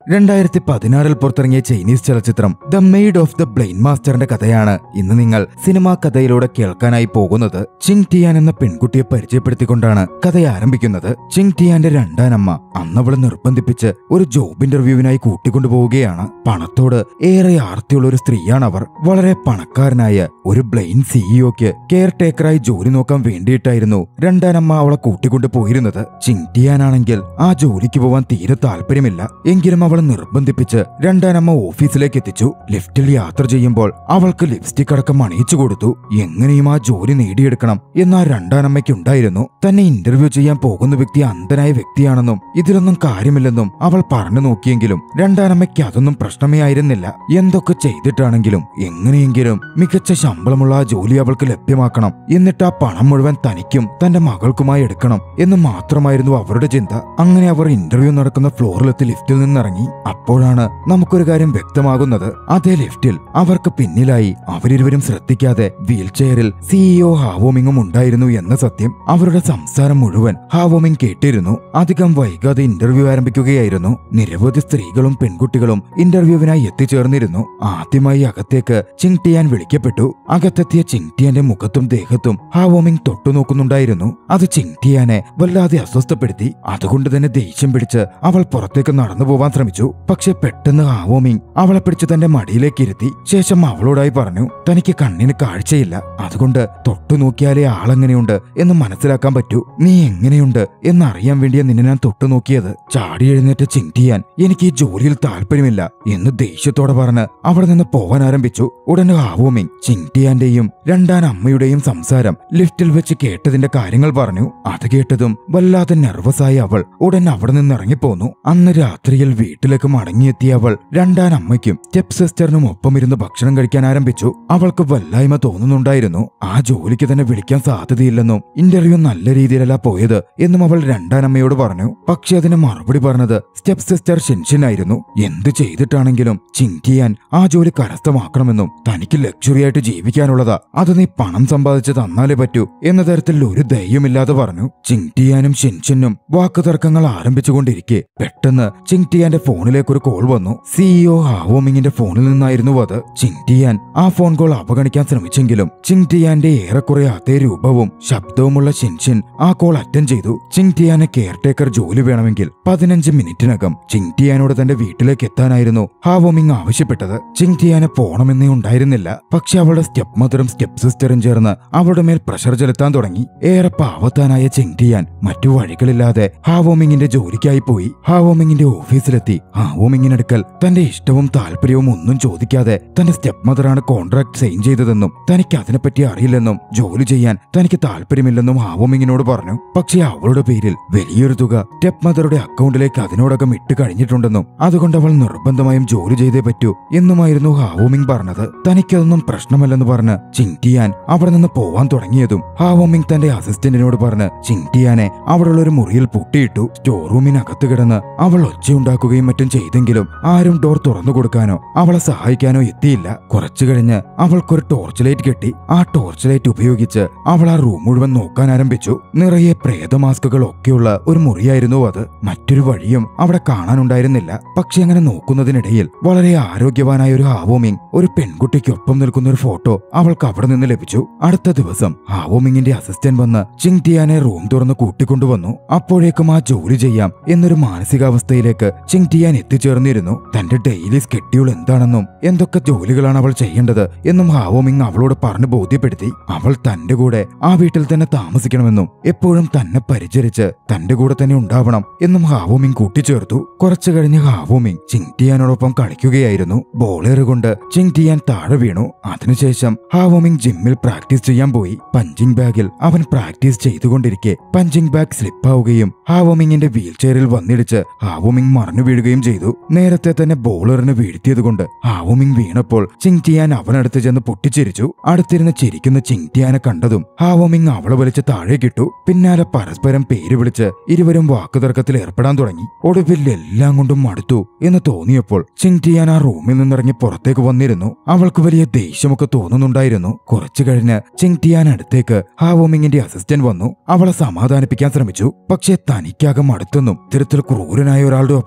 രണ്ടായിരത്തി പതിനാറിൽ പുറത്തിറങ്ങിയ ചൈനീസ് ചലച്ചിത്രം the maid of the blind മാസ്റ്ററിന്റെ കഥയാണ് ഇന്ന് നിങ്ങൾ സിനിമാ കഥയിലൂടെ കേൾക്കാനായി പോകുന്നത് ചിങ് ടിയാൻ എന്ന പെൺകുട്ടിയെ പരിചയപ്പെടുത്തിക്കൊണ്ടാണ് കഥ ആരംഭിക്കുന്നത് ചിങ് ടിയാന്റെ രണ്ടാനമ്മ അന്നവളെ നിർബന്ധിപ്പിച്ച് ഒരു ജോബ് ഇന്റർവ്യൂവിനായി കൂട്ടിക്കൊണ്ടുപോവുകയാണ് പണത്തോട് ഏറെ ആർത്തിയുള്ള ഒരു സ്ത്രീയാണ് അവർ വളരെ പണക്കാരനായ ഒരു ബ്ലെയിൻ സിഇഒക്ക് കെയർ ടേക്കറായി ജോലി നോക്കാൻ വേണ്ടിയിട്ടായിരുന്നു രണ്ടാനമ്മ അവളെ കൂട്ടിക്കൊണ്ടു പോയിരുന്നത് ചിങ് ടിയാനാണെങ്കിൽ ആ ജോലിക്ക് പോവാൻ തീരെ താല്പര്യമില്ല എങ്കിലും അവളെ നിർബന്ധിപ്പിച്ച് രണ്ടാനമ്മ ഓഫീസിലേക്ക് എത്തിച്ചു ലിഫ്റ്റിൽ യാത്ര ചെയ്യുമ്പോൾ അവൾക്ക് ലിപ്സ്റ്റിക് അടക്കം അണിയിച്ചു കൊടുത്തു എങ്ങനെയും ആ ജോലി നേടിയെടുക്കണം എന്ന ആ രണ്ടാനമ്മയ്ക്കുണ്ടായിരുന്നു തന്നെ ഇന്റർവ്യൂ ചെയ്യാൻ പോകുന്ന വ്യക്തി അന്ധനായ വ്യക്തിയാണെന്നും ഇതിലൊന്നും കാര്യമില്ലെന്നും അവൾ പറഞ്ഞു നോക്കിയെങ്കിലും രണ്ടാനമ്മയ്ക്ക് അതൊന്നും പ്രശ്നമേ ആയിരുന്നില്ല എന്തൊക്കെ ചെയ്തിട്ടാണെങ്കിലും എങ്ങനെയെങ്കിലും മികച്ച ശമ്പളമുള്ള ആ ജോലി അവൾക്ക് ലഭ്യമാക്കണം എന്നിട്ട് ആ പണം മുഴുവൻ തനിക്കും തന്റെ മകൾക്കുമായി എടുക്കണം എന്ന് മാത്രമായിരുന്നു അവരുടെ ചിന്ത അങ്ങനെ അവർ ഇന്റർവ്യൂ നടക്കുന്ന ഫ്ലോറിലെത്തി ലിഫ്റ്റിൽ നിന്നിറങ്ങി അപ്പോഴാണ് നമുക്കൊരു കാര്യം വ്യക്തമാകുന്നത് അതേ ലിഫ്റ്റിൽ അവർക്ക് പിന്നിലായി അവരിരുവരും ശ്രദ്ധിക്കാതെ വീൽ ചെയറിൽ സിഇഒ ഹാവോമിങ്ങും ഉണ്ടായിരുന്നു എന്ന സത്യം അവരുടെ സംസാരം മുഴുവൻ ഹാവോമിങ് കേട്ടിരുന്നു അധികം വൈകാതെ ഇന്റർവ്യൂ ആരംഭിക്കുകയായിരുന്നു നിരവധി സ്ത്രീകളും പെൺകുട്ടികളും ഇന്റർവ്യൂവിനായി എത്തിച്ചേർന്നിരുന്നു ആദ്യമായി അകത്തേക്ക് ചിങ് ടിയാൻ വിളിക്കപ്പെട്ടു അകത്തെത്തിയ ചിങ് ടിയാന്റെ മുഖത്തും ദേഹത്തും ഹാവോമിങ് തൊട്ടുനോക്കുന്നുണ്ടായിരുന്നു അത് ചിങ് ടിയാനെ വല്ലാതെ അസ്വസ്ഥപ്പെടുത്തി അതുകൊണ്ട് തന്നെ ദേഷ്യം പിടിച്ച് അവൾ പുറത്തേക്ക് നടന്നു പോവാൻ ശ്രമിച്ചു പക്ഷെ പെട്ടെന്ന് ഹാവോമിങ് അവളെ പിടിച്ച് തന്റെ മടിയിലേക്ക് ഇരുത്തി ശേഷം അവളോടായി പറഞ്ഞു തനിക്ക് കണ്ണിന് കാഴ്ചയില്ല അതുകൊണ്ട് തൊട്ടു നോക്കിയാലേ ആളെങ്ങനെയുണ്ട് എന്ന് മനസ്സിലാക്കാൻ പറ്റൂ നീ എങ്ങനെയുണ്ട് എന്നറിയാൻ വേണ്ടിയാ നിന്നെ ഞാൻ തൊട്ടു നോക്കിയത് ചാടി എഴുന്നേറ്റ് ചിങ് ടിയാൻ എനിക്ക് ഈ ജോലിയിൽ താല്പര്യമില്ല എന്ന് ദേഷ്യത്തോടെ പറഞ്ഞ് അവിടെ നിന്ന് പോവാൻ ആരംഭിച്ചു ഉടനെ ഹാവോമിങ് ചിങ് ടിയാന്റെയും രണ്ടാൻ അമ്മയുടെയും സംസാരം ലിഫ്റ്റിൽ വെച്ച് കേട്ടതിന്റെ കാര്യങ്ങൾ പറഞ്ഞു അത് കേട്ടതും വല്ലാതെ നെർവസായി അവൾ ഉടൻ അവിടെ നിന്ന് ഇറങ്ങിപ്പോന്നു അന്ന് രാത്രിയിൽ വീട്ടിലേക്ക് മടങ്ങിയെത്തിയ അവൾ രണ്ടാൻ അമ്മയ്ക്കും സ്റ്റെപ്പ് സിസ്റ്ററിനും ഒപ്പം ഇരുന്ന് ഭക്ഷണം കഴിക്കാൻ ആരംഭിച്ചു അവൾക്ക് വല്ലായ്മ തോന്നുന്നുണ്ടായിരുന്നു ആ ജോലിക്ക് തന്നെ വിളിക്കാൻ സാധ്യതയില്ലെന്നും ഇന്റർവ്യൂ നല്ല രീതിയിലല്ല പോയത് എന്നും അവൾ രണ്ടാനമ്മയോട് പറഞ്ഞു പക്ഷെ അതിന് മറുപടി പറഞ്ഞത് സ്റ്റെപ്പ് സിസ്റ്റർ ഷിൻഷിനായിരുന്നു എന്ത് ചെയ്തിട്ടാണെങ്കിലും ചിങ്കിയാൻ ആ ജോലി കരസ്ഥമാക്കണമെന്നും തനിക്ക് ലക്ഷറി ആയിട്ട് ജീവിക്കാനുള്ളതാ അത് നീ പണം സമ്പാദിച്ച് തന്നാലേ പറ്റൂ എന്ന തരത്തിൽ ഒരു ദയ്യമില്ലാതെ പറഞ്ഞു ചിങ്ടിയാനും ഷിൻഷിനും വാക്കുതർക്കങ്ങൾ ആരംഭിച്ചുകൊണ്ടിരിക്കെ പെട്ടെന്ന് ചിങ്ടിയാന്റെ ഫോണിലേക്ക് ഒരു കോൾ വന്നു സിഇഒ ഹാവോമിങ്ങിന്റെ ഫോണിൽ നിന്നായിരുന്നു അത് ചിങ്ടിയാൻ ആ ഫോൺ കോൾ അവഗണിക്കാൻ ശ്രമിച്ചെങ്കിലും ചിങ്ടിയാന്റെ ഏറെക്കുറെ അതേ രൂപവും ശബ്ദവുമുള്ള ഷിൻഷിൻ ആ കോൾ അറ്റൻഡ് ചെയ്തു ചിങ്ടിയാനെ കെയർടേക്കർ ജോലി വേണമെങ്കിൽ പതിനഞ്ച് മിനിറ്റിനകം ചിങ്ടിയാനോട് തന്റെ വീട്ടിലേക്ക് എത്താനായിരുന്നു ഹാവോമിങ് ആവശ്യപ്പെട്ടത് ചിങ്ടിയാനെ പോണമെന്നേ ഉണ്ടായിരുന്നില്ല പക്ഷെ അവളുടെ സ്റ്റെപ്പ് മദറും സ്റ്റെപ്പ് സിസ്റ്ററും ചേർന്ന് അവളുടെ മേൽ പ്രഷർ ചെലുത്താൻ തുടങ്ങി ഏറെ പാവത്താനായ ചിങ്ടിയാൻ മറ്റു വഴികളില്ലാതെ ഹാവോമിങ്ങിന്റെ ജോലിക്കായി പോയി ഹാവോമിങ്ങിന്റെ ഓഫീസിലെത്തി ഹാവോമിങ്ങിനടുക്കൽ തന്റെ ഇഷ്ടവും താല്പര്യവും ഒന്നും ചോദിക്കാതെ തന്റെ സ്റ്റെപ്പ് മദറാണ് കോൺട്രാക്ട് സൈൻ ചെയ്തതെന്നും തനിക്ക് അതിനെപ്പറ്റി അറിയില്ലെന്നും ജോലി ചെയ്യാൻ തനിക്ക് താല്പര്യമില്ലെന്നും ഹാവോമിങ്ങിനോട് പറഞ്ഞു പക്ഷെ അവളുടെ പേരിൽ വലിയൊരു തുക സ്റ്റെപ്പ് മദറുടെ അക്കൗണ്ടിലേക്ക് അതിനോടകം ഇട്ട് കഴിഞ്ഞിട്ടുണ്ടെന്നും അതുകൊണ്ട് അവൾ നിർബന്ധമായും ജോലി ചെയ്തേ പറ്റൂ എന്നുമായിരുന്നു ഹാവോമിങ് പറഞ്ഞത് തനിക്കതൊന്നും പ്രശ്നമല്ലെന്ന് പറഞ്ഞ് ചിങ്ടിയാൻ അവിടെ നിന്ന് പോവാൻ തുടങ്ങിയതും ഹാവോമിങ് തന്റെ അസിസ്റ്റന്റിനോട് പറഞ്ഞ് ചിങ്ടിയാനെ അവിടെയുള്ള ഒരു മുറിയിൽ പൂട്ടിയിട്ടു സ്റ്റോർ റൂമിനകത്ത് കിടന്ന് അവൾ ഒച്ചയുണ്ടാക്കുകയും മറ്റും ചെയ്തെങ്കിലും ആരും ഡോർ തുറന്നു കൊടുക്കാനോ അവളെ സഹായിക്കാനോ എത്തിയില്ല കുറച്ചു കഴിഞ്ഞ് അവൾക്കൊരു ടോർച്ച് ലൈറ്റ് കിട്ടി ആ ടോർച്ച് ലൈറ്റ് ഉപയോഗിച്ച് അവൾ ആ റൂം മുഴുവൻ നോക്കാൻ ആരംഭിച്ചു നിറയെ പ്രേത മാസ്കുകൾ ഒക്കെയുള്ള ഒരു മുറിയായിരുന്നു അത് മറ്റൊരു വഴിയും അവിടെ കാണാനുണ്ടായിരുന്നില്ല പക്ഷെ അങ്ങനെ നോക്കുന്നതിനിടയിൽ വളരെ ആരോഗ്യവാനായ ഒരു ഹാവോമിങ് ഒരു പെൺകുട്ടിക്കൊപ്പം നിൽക്കുന്ന ഒരു ഫോട്ടോ അവൾക്ക് അവിടെ നിന്ന് ലഭിച്ചു അടുത്ത ദിവസം ഹാവോമിങ്ങിന്റെ അസിസ്റ്റന്റ് വന്ന് ചിങ് ടിയാനെ റൂം തുറന്ന് കൂട്ടിക്കൊണ്ടുവന്നു അപ്പോഴേക്കും ആ ജോലി ചെയ്യാം എന്നൊരു മാനസികാവസ്ഥയിലേക്ക് ചിങ് ടിയാൻ എത്തിച്ചേർന്നിരുന്നു തന്റെ ഡെയിലി സ്കെഡ്യൂൾ എന്താണെന്നും എന്തൊക്കെ ജോലികളാണ് അവൾ ചെയ്യേണ്ടത് എന്നും ഹാവോമിങ് അവളോട് പറഞ്ഞു ബോധ്യപ്പെടുത്തി അവൾ തന്റെ കൂടെ ആ വീട്ടിൽ തന്നെ താമസിക്കണമെന്നും എപ്പോഴും തന്നെ പരിചരിച്ച് തന്റെ കൂടെ തന്നെ ഉണ്ടാവണം എന്നും ഹാവോമിങ് കൂട്ടിച്ചേർത്തു കുറച്ചു കഴിഞ്ഞ് ഹാവോമിങ് ചിങ് ടിയാനോടൊപ്പം കളിക്കുകയായിരുന്നു ബോളേറുകൊണ്ട് ചിങ് ടിയാൻ താഴെ വീണു അതിനുശേഷം ഹാവോമിങ് ജിമ്മിൽ പ്രാക്ടീസ് ചെയ്യാൻ പോയി പഞ്ചിങ് ബാഗിൽ അവൻ പ്രാക്ടീസ് ചെയ്തുകൊണ്ടിരിക്കെ പഞ്ചിങ് ബാഗ് സ്ലിപ്പാവുകയും ഹാവോമിങ്ങിന്റെ വീൽ ചെയറിൽ വന്നിടിച്ച് ഹാവോമിങ് മറഞ്ഞു വീഴുകയും ചെയ്തു നേരത്തെ തന്നെ ബോളറിന് വീഴ്ത്തിയതുകൊണ്ട് ഹാവോമിങ് വീണപ്പോൾ ചിങ് ടിയാൻ അവനടുത്ത് ചെന്ന് പൊട്ടിച്ചിരിച്ചു അടുത്തിരുന്ന് ചിരിക്കുന്ന ചിങ് ടിയാനെ കണ്ടതും ഹാവോമിങ് അവളെ വലിച്ച് താഴേക്കിട്ടു പിന്നാലെ പരസ്പരം പേര് വിളിച്ച് ഇരുവരും വാക്കുതർക്കത്തിൽ ഏർപ്പെടാൻ തുടങ്ങി ഒടുവിൽ എല്ലാം കൊണ്ടും മടുത്തു എന്ന് തോന്നിയപ്പോൾ ചിങ് ടിയാൻ ആ റൂമിൽ നിന്നിറങ്ങി പുറത്തേക്ക് വന്നിരുന്നു അവൾക്ക് വലിയ ദേഷ്യമൊക്കെ തോന്നുന്നുണ്ടായിരുന്നു കുറച്ചു കഴിഞ്ഞ് ചിങ് ടിയാൻ അടുത്തേക്ക് ഹാവോമിങ്ങിന്റെ അസിസ്റ്റന്റ് വന്നു അവളെ സമാധാനിപ്പിക്കാൻ ശ്രമിച്ചു പക്ഷേ തനിക്കാകെ മടുത്തെന്നും ഇത്തരത്തിൽ ക്രൂരനായ ഒരാളുടെ ഒപ്പം ജോലി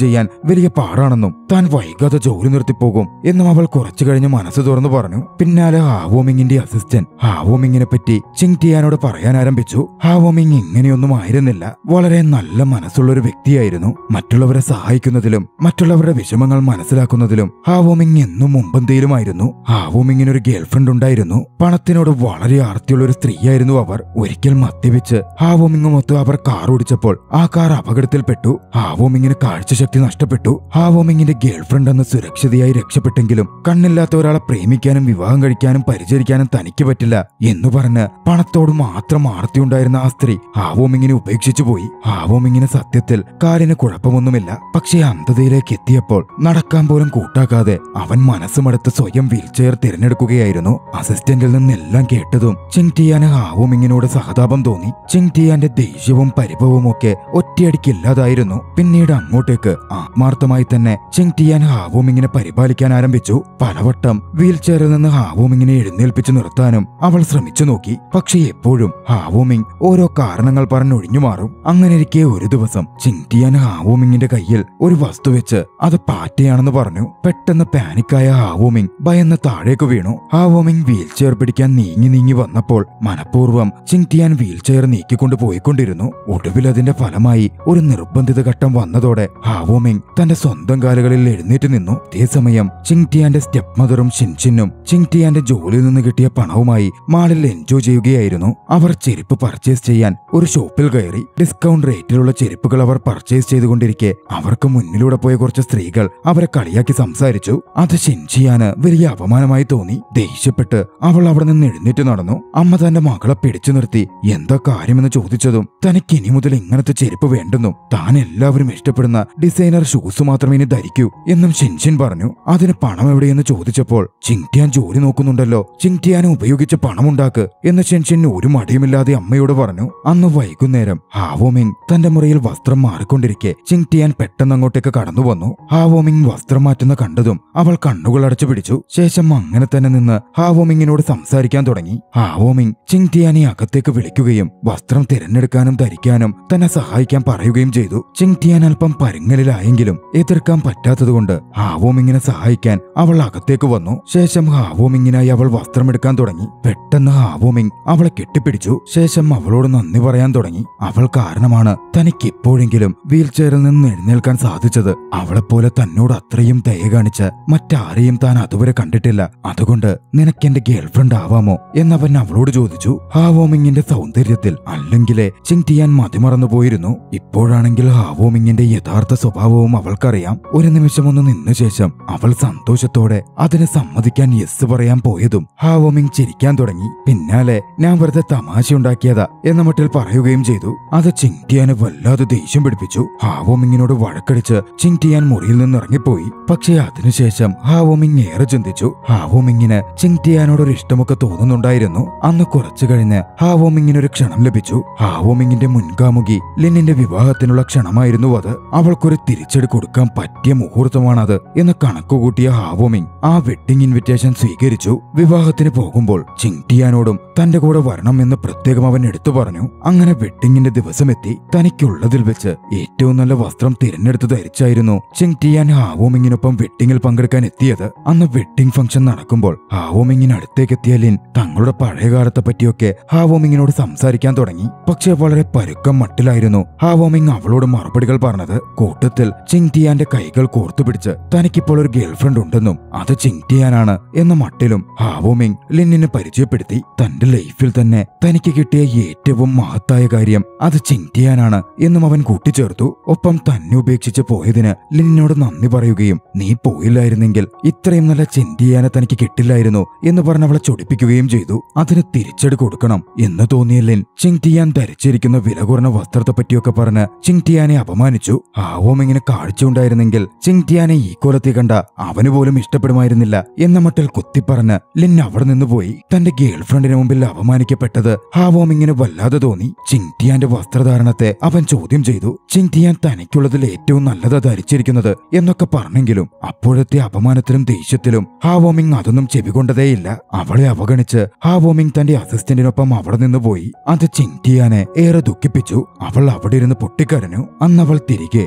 ചെയ്യാൻ വലിയ പാടാണെന്നും താൻ വൈകാതെ ജോലി നിർത്തിപ്പോകും എന്നും അവൾ കുറച്ചു കഴിഞ്ഞ് മനസ്സ് തുറന്നു പറഞ്ഞു പിന്നാലെ ഹാവോമിങ്ങിന്റെ അസിസ്റ്റന്റ് ഹാവോമിങ്ങിനെ പറ്റി ചിങ് ടിയാനോട് പറയാൻ ആരംഭിച്ചു ഹാവോമിങ് ഇങ്ങനെയൊന്നും ആയിരുന്നില്ല വളരെ നല്ല മനസ്സുള്ള ഒരു വ്യക്തിയായിരുന്നു മറ്റുള്ളവരെ സഹായിക്കുന്നതിലും മറ്റുള്ളവരുടെ വിഷമങ്ങൾ മനസ്സിലാക്കുന്നതിലും ഹാവോമിങ് എന്നും മുമ്പന്തിയിലുമായിരുന്നു ഹാവോമിങ്ങിന് ഒരു ഗേൾഫ്രണ്ട് ഉണ്ടായിരുന്നു പണത്തിനോട് വളരെ ആർത്തിയുള്ള ഒരു സ്ത്രീയായിരുന്നു അവർ ഒരിക്കൽ മദ്യപിച്ച് ഹാവോമിങ്ങുമൊത്ത് അവർ കാർ ഓടിച്ചപ്പോൾ ആ കാർ അപകടത്തിൽപ്പെട്ടു ഹാവോമിങ്ങിന് കാഴ്ചശക്തി നഷ്ടപ്പെട്ടു ഹാവോമിങ്ങിന്റെ ഗേൾഫ്രണ്ട് അന്ന് സുരക്ഷിതയായി രക്ഷപ്പെട്ടെങ്കിലും കണ്ണില്ലാത്ത ഒരാളെ പ്രേമിക്കാനും വിവാഹം കഴിക്കാനും പരിചരിക്കാനും തനിക്ക് പറ്റില്ല എന്ന് പറഞ്ഞ് പണത്തോട് മാത്രം ആർത്തിയുണ്ടായിരുന്ന ആ സ്ത്രീ ഹാവോമിങ്ങിനെ ഉപേക്ഷിച്ചു പോയി ഹാവോമിങ്ങിന് സത്യത്തിൽ കാലിന് കുഴപ്പമൊന്നുമില്ല പക്ഷേ അന്ധതയിലേക്ക് എത്തിയപ്പോൾ നടക്കാൻ പോലും കൂട്ടാക്കാതെ അവൻ മനസ്സുമടുത്ത് സ്വയം വീൽചെയർ തിരഞ്ഞെടുക്കുകയായിരുന്നു അസിസ്റ്റന്റിൽ നിന്നെല്ലാം കേട്ടതും ചിങ് ടിയാന് ഹാവോമിങ്ങിനോട് സഹതാപം തോന്നി ചിങ് ടിയാന്റെ ദേഷ്യവും പരിഭവവും ഒക്കെ ഒറ്റയടിക്കില്ലാതായിരുന്നു പിന്നീട് അങ്ങോട്ടേക്ക് ആത്മാർത്ഥമായി തന്നെ ചിങ് ടിയാൻ ഹാവോമിങ്ങിനെ പരിപാലിക്കാൻ ആരംഭിച്ചു പലവട്ടം വീൽചെയറിൽ നിന്ന് ഹാവോമിങ്ങിനെ എഴുന്നേൽപ്പിച്ചു നിർത്താനും അവൾ ശ്രമിച്ചു നോക്കി പക്ഷേ എപ്പോഴും ഹാവോമിങ് ഓരോ കാരണങ്ങൾ പറഞ്ഞൊഴിഞ്ഞു മാറും അങ്ങനെയിരിക്കെ ഒരു ദിവസം ചിങ് ടിയാൻ ഹാവോമിങ്ങിന്റെ കയ്യിൽ ഒരു വസ്തു വെച്ച് അത് പാറ്റയാണെന്ന് പറഞ്ഞു പെട്ടെന്ന് പാനിക്കായ ഹാവോമിങ് ഭയന്ന് താഴേക്ക് വീണു ഹാവോമിങ് വീൽചെയർ പിടിക്കാൻ നീങ്ങി നീങ്ങി വന്നപ്പോൾ മനഃപൂർവ്വം ചിങ് ടിയാൻ വീൽചെയർ നീക്കിക്കൊണ്ട് പോയിക്കൊണ്ടിരുന്നു ഒടുവിൽ അതിന്റെ ഫലമായി ഒരു നിർബന്ധിത ഘട്ടം വന്നതോടെ ഹാവോമിങ് തന്റെ സ്വന്തം കാലുകളിൽ എഴുന്നേറ്റ് നിന്നു അതേസമയം ചിങ് ടിയാന്റെ സ്റ്റെപ്പ് മദറും ഷിൻഷിനും ചിങ് ടിയാന്റെ ജോലിയിൽ നിന്ന് കിട്ടിയ പണവുമായി മാളിൽ എൻജോയ് ചെയ്യുകയായിരുന്നു അവർ ചെരുപ്പ് പർച്ചേസ് ചെയ്യാൻ ഒരു ഷോപ്പിൽ കയറി ഡിസ്കൗണ്ട് റേറ്റിലുള്ള ചെരുപ്പുകൾ അവർ പർച്ചേസ് ചെയ്തുകൊണ്ടിരിക്കെ അവർക്ക് മുന്നിലൂടെ പോയ കുറച്ച് സ്ത്രീകൾ അവരെ കളിയാക്കി സംസാരിച്ചു അത് ഷിൻഷിയാന് വലിയ അപമാനമായി തോന്നി ദേഷ്യപ്പെട്ട് അവൾ അവിടെ നിന്ന് എഴുന്നേറ്റ് നടന്നു അമ്മ തന്റെ മകളെ പിടിച്ചു നിർത്തി എന്താ കാര്യമെന്ന് ചോദിച്ചതും തനിക്ക് ഇനി മുതൽ ഇങ്ങനത്തെ ചെരുപ്പ് വേണ്ടെന്നും താൻ എല്ലാവരും ഇഷ്ടപ്പെടുന്ന ഡിസൈനർ ഷൂസ് മാത്രമേ ഇനി ധരിക്കൂ എന്നും ഷിൻഷിൻ പറഞ്ഞു അതിന് പണം എവിടെയെന്ന് ചോദിച്ചപ്പോൾ ചിങ്ടിയാൻ ജോലി നോക്കുന്നുണ്ടല്ലോ ചിങ്ടിയാനെ ഉപയോഗിച്ച് പണമുണ്ടാക്ക് എന്ന് ഷിൻഷിൻ ഒരു മടിയുമില്ലാതെ അമ്മയോട് പറഞ്ഞു അന്ന് വൈകുന്നേരം ഹാവോമിങ് തന്റെ മുറിയിൽ വസ്ത്രം മാറിക്കൊണ്ടിരിക്കെ ചിങ്ടിയാൻ പെട്ടെന്ന് അങ്ങോട്ടേക്ക് കടന്നു വന്നു ഹാവോമിങ് വസ്ത്രം മാറ്റുന്ന കണ്ടതും അവൾ കണ്ണുകൾ അടച്ചു പിടിച്ചു ശേഷം അങ്ങനെ തന്നെ നിന്ന് ഹാവോമിങ്ങിനോട് സംസാരിക്കാൻ തുടങ്ങി ഹാവോമിങ് ചിങ്ടിയാനെ അകത്തേക്ക് വിളിക്കുകയും വസ്ത്രം തിരഞ്ഞെടുക്കാനും ധരിക്കാനും തന്നെ സഹായിക്കാൻ പറയുകയും ചെയ്തു ചിങ്ടിയാൻ അല്പം പരുങ്ങലിലായെങ്കിലും എതിർക്കാൻ പറ്റാത്തതുകൊണ്ട് ഹാവോമിങ്ങിനെ സഹായിക്കാൻ അവൾ അകത്തേക്ക് വന്നു ശേഷം ഹാവോമിങ്ങിനായി അവൾ വസ്ത്രമെടുക്കാൻ തുടങ്ങി പെട്ടെന്ന് ഹാവോമിങ് അവളെ കെട്ടിപ്പിടിച്ചു ശേഷം അവളോട് നന്ദി പറയാൻ തുടങ്ങി അവൾ കാരണമാണ് തനിക്ക് ഇപ്പോഴെങ്കിലും വീൽചെയറിൽ നിന്ന് എഴുന്നേൽക്കാൻ സാധിച്ചത് അവളെപ്പോലെ തന്നോട് അത്രയും ദയ കാണിച്ച് മറ്റാരെയും താൻ അതുവരെ കണ്ടിട്ടില്ല അതുകൊണ്ട് നിനക്ക് എന്റെ ഗേൾഫ്രണ്ട് ആവാമോ എന്നവൻ അവളോട് ചോദിച്ചു ഹാവോമിങ്ങിന്റെ സൗന്ദര്യത്തിൽ അല്ലെങ്കിലേ ചിങ്ടിയാൻ മതിമറന്നു പോയിരുന്നു ഇപ്പോഴാണെങ്കിൽ ഹാവോമിങ്ങിന്റെ യഥാർത്ഥ സ്വഭാവവും അവൾക്കറിയാം ഒരു നിമിഷം ഒന്ന് നിന്ന ശേഷം അവൾ സന്തോഷത്തോടെ അതിന് സമ്മതിക്കാൻ യെസ് പറയാൻ പോയതും ഹാവോമിങ് ചിരിക്കാൻ തുടങ്ങി പിന്നാലെ ഞാൻ വെറുതെ തമാശയുണ്ടാക്കിയതാ എന്ന മട്ടിൽ പറയുകയും ചെയ്തു അത് ചിങ്ടിയാനെ വല്ലാതെ ദേഷ്യം പിടിപ്പിച്ചു ഹാവോമിങ്ങിനോട് വഴക്കടിച്ച് ചിങ്ടിയാൻ മുറിയിൽ നിന്ന് ഇറങ്ങിപ്പോയി പക്ഷേ അതിനുശേഷം ഹാവോമിങ് ഏറെ ചിന്തിച്ചു ഹാവോമിങ്ങിന് ചിങ്ടിയാനോട് ഒരു ഇഷ്ടമൊക്കെ തോന്നുന്നുണ്ടായിരുന്നു അന്ന് കുറച്ചു കഴിഞ്ഞ് ഹാവോമിങ്ങിന് ഒരു ക്ഷണം ലഭിച്ചു ഹാവോമിങ്ങിന്റെ മുൻകാമുകി ലിന്നിന്റെ വിവാഹത്തിനുള്ള ക്ഷണമായിരുന്നു അത് അവൾക്കൊരു തിരിച്ചടി കൊടുക്കാൻ പറ്റിയ മുഹൂർത്തമാണത് എന്ന് കണക്കുകൂട്ടിയ ഹാവോമിങ് ആ വെഡിങ് ഇൻവിറ്റേഷൻ സ്വീകരിച്ചു വിവാഹത്തിന് പോകുമ്പോൾ ചിങ്ടിയാനോടും തന്റെ കൂടെ വരണം എന്ന് പ്രത്യേകം അവൻ എടുത്തു പറഞ്ഞു അങ്ങനെ വെഡിങ്ങിന്റെ ദിവസമെത്തി തനിക്കുള്ളതിൽ വെച്ച് ഏറ്റവും നല്ല വസ്ത്രം തിരഞ്ഞെടുത്ത് ധരിച്ചായിരുന്നു ചിങ്ടിയാൻ ഹാവോമിങ്ങിനൊപ്പം വെഡിങ്ങിൽ പങ്കെടുക്കാൻ എത്തിയത് അന്ന് വെഡിങ് ഫംഗ്ഷൻ നടക്കുമ്പോൾ ഹാവോമിങ്ങിന് അടുത്തേക്കെത്തിയ ലിൻ തങ്ങളുടെ പഴയകാലത്തെ പറ്റിയൊക്കെ ഹാവോമിങ്ങിനോട് സംസാരിക്കാൻ തുടങ്ങി പക്ഷേ വളരെ പരുക്കം മട്ടിലായിരുന്നു ഹാവോമിങ് അവളോട് മറുപടികൾ പറഞ്ഞത് കൂട്ടത്തിൽ ചിങ്ടിയാന്റെ കൈകൾ കോർത്തുപിടിച്ച് തനിക്കിപ്പോൾ ഒരു ഗേൾഫ്രണ്ട് ഉണ്ടെന്നും അത് ചിങ്ടിയാനാണ് എന്ന മട്ടിലും ഹാവോമിങ് ലിന്നിനെ പരിചയപ്പെടുത്തി തന്റെ ലൈഫിൽ തന്നെ തനിക്ക് കിട്ടിയ ഏറ്റവും മഹത്തായ കാര്യം അത് ചിങ്ടിയാനാണ് എന്നും അവൻ കൂട്ടിച്ചേർത്തു ഒപ്പം തന്നെ ഉപേക്ഷിച്ച് പോയതിന് ലിന്നിനോട് നന്ദി പറയുകയും നീ പോയില്ലായിരുന്നെങ്കിൽ ഇത്രയും നല്ല ചിന്തിയാനെ തനിക്ക് കിട്ടില്ലായിരുന്നു എന്ന് പറഞ്ഞ് അവളെ ചൊടിപ്പിക്കുകയും ചെയ്തു അതിന് തിരിച്ചടി കൊടുക്കണം എന്ന് തോന്നിയ ലിൻ ചിങ്ടിയാൻ ധരിച്ചിരിക്കുന്ന വില കുറഞ്ഞ വസ്ത്രത്തെ പറ്റിയൊക്കെ പറഞ്ഞ് ചിങ്ടിയാനെ അപമാനിച്ചു ഹാവോമിങ്ങിന് കാഴ്ച ഉണ്ടായിരുന്നെങ്കിൽ ചിങ്ടിയാനെ ഈ കോലത്തിൽ കണ്ട അവന് പോലും ഇഷ്ടപ്പെടുമായിരുന്നില്ല എന്ന മട്ടിൽ കുത്തിപ്പറഞ്ഞ് ലിൻ അവിടെ നിന്ന് പോയി തന്റെ ഗേൾഫ്രണ്ടിന് മുമ്പിൽ അപമാനിക്കപ്പെട്ടത് ഹാവോമിങ്ങിന് വല്ലാതെ തോന്നി ചിങ്ടിയാന്റെ വസ്ത്രധാരണത്തെ അവൻ ചോദ്യം ചെയ്തു ചിങ്ടിയാൻ തനിക്കുള്ളതിൽ ഏറ്റവും നല്ലതാ ധരിച്ചിരിക്കുന്നത് എന്നൊക്കെ പറഞ്ഞെങ്കിലും അപ്പോഴത്തെ അപമാനത്തിലും ദേഷ്യത്തിലും ഹാവോമിങ് അതൊന്നും ചെവികൊണ്ടതേയില്ല അവളെ അവഗണിച്ച് ഹാവോമിങ് തന്റെ അസിസ്റ്റന്റിനൊപ്പം അവിടെ നിന്ന് പോയി അത് ചിങ്ടിയാനെ ഏറെ ദുഃഖിപ്പിച്ചു അവൾ അവിടെ ഇരുന്ന് പൊട്ടിക്കരഞ്ഞു അന്ന് അവൾ തിരികെ ഹാവോ